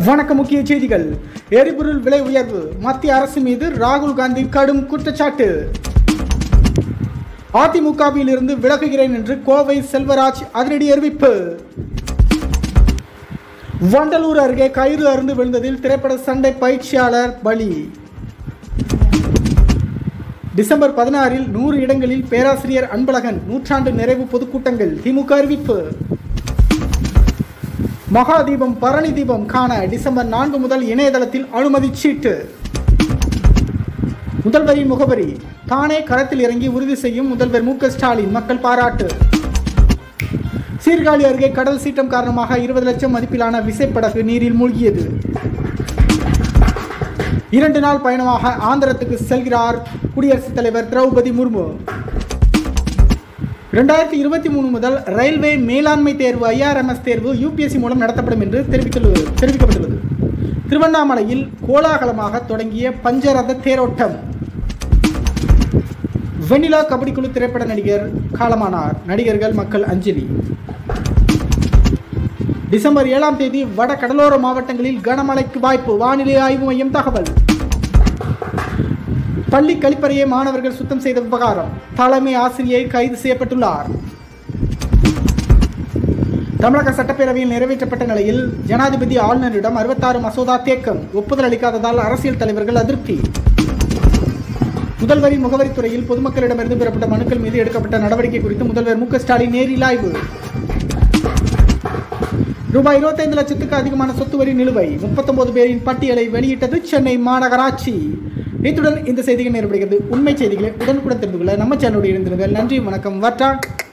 வணக்கம் முக்கிய செய்திகள் எரிபொருள் விலை உயர்வு மத்திய அரசு மீது ராகுல் காந்தி கடும் குற்றச்சாட்டு அதிமுகவில் இருந்து விலகுகிறேன் என்று கோவை செல்வராஜ் அதிரடி அறிவிப்பு வண்டலூர் அருகே கயிறு அருந்து விழுந்ததில் திரைப்பட சண்டை பயிற்சியாளர் பலி டிசம்பர் பதினாறில் நூறு இடங்களில் பேராசிரியர் அன்பழகன் நூற்றாண்டு நிறைவு பொதுக்கூட்டங்கள் திமுக அறிவிப்பு மகா தீபம் பரணி தீபம் காண டிசம்பர் நான்கு முதல் இணையதளத்தில் அனுமதி சீட்டு முதல்வரின் முகவரி தானே களத்தில் இறங்கி உறுதி செய்யும் முதல்வர் மு க ஸ்டாலின் மக்கள் பாராட்டு சீர்காழி அருகே கடல் சீற்றம் காரணமாக இருபது லட்சம் மதிப்பிலான விசைப்படகு நீரில் மூழ்கியது இரண்டு நாள் பயணமாக ஆந்திரத்துக்கு செல்கிறார் குடியரசுத் தலைவர் திரௌபதி முர்மு இரண்டாயிரத்தி இருபத்தி மூணு முதல் ரயில்வே மேலாண்மை தேர்வு ஐஆர்எம்எஸ் தேர்வு யூபிஎஸ்சி மூலம் நடத்தப்படும் என்று தெரிவித்துள்ளது தெரிவிக்கப்பட்டுள்ளது திருவண்ணாமலையில் கோலாகலமாக தொடங்கிய பஞ்சரத தேரோட்டம் வெண்ணிலா கபடி குழு திரைப்பட நடிகர் காலமானார் நடிகர்கள் மக்கள் அஞ்சலி டிசம்பர் ஏழாம் தேதி வட கடலோர மாவட்டங்களில் கனமழைக்கு வாய்ப்பு வானிலை ஆய்வு மையம் தகவல் பள்ளி கழிப்பறையை மாணவர்கள் சுத்தம் செய்த விவகாரம் தலைமை ஆசிரியை கைது செய்யப்பட்டுள்ளார் தமிழக சட்டப்பேரவையில் நிறைவேற்றப்பட்ட நிலையில் ஜனாதிபதி ஆளுநரிடம் அறுபத்தாறு மசோதா தேக்கம் ஒப்புதல் அளிக்காததால் அரசியல் தலைவர்கள் அதிருப்தி முதல்வரின் முகவரித்துறையில் பொதுமக்களிடமிருந்து பெறப்பட்ட மனுக்கள் மீது எடுக்கப்பட்ட நடவடிக்கை குறித்து முதல்வர் மு க ஸ்டாலின் நேரில் ஆய்வு ரூபாய் இருபத்தைந்து லட்சத்துக்கு அதிகமான சொத்து வரி நிலுவை முப்பத்தொன்பது பேரின் பட்டியலை வெளியிட்டது சென்னை மாநகராட்சி இத்துடன் இந்த செய்திகள் நிறைவடைகிறது உண்மை செய்திகளை உடனுக்குடன் தெரிந்து கொள்ள நம்ம சேனலோடு இருந்திருங்கள் நன்றி வணக்கம் வட்டா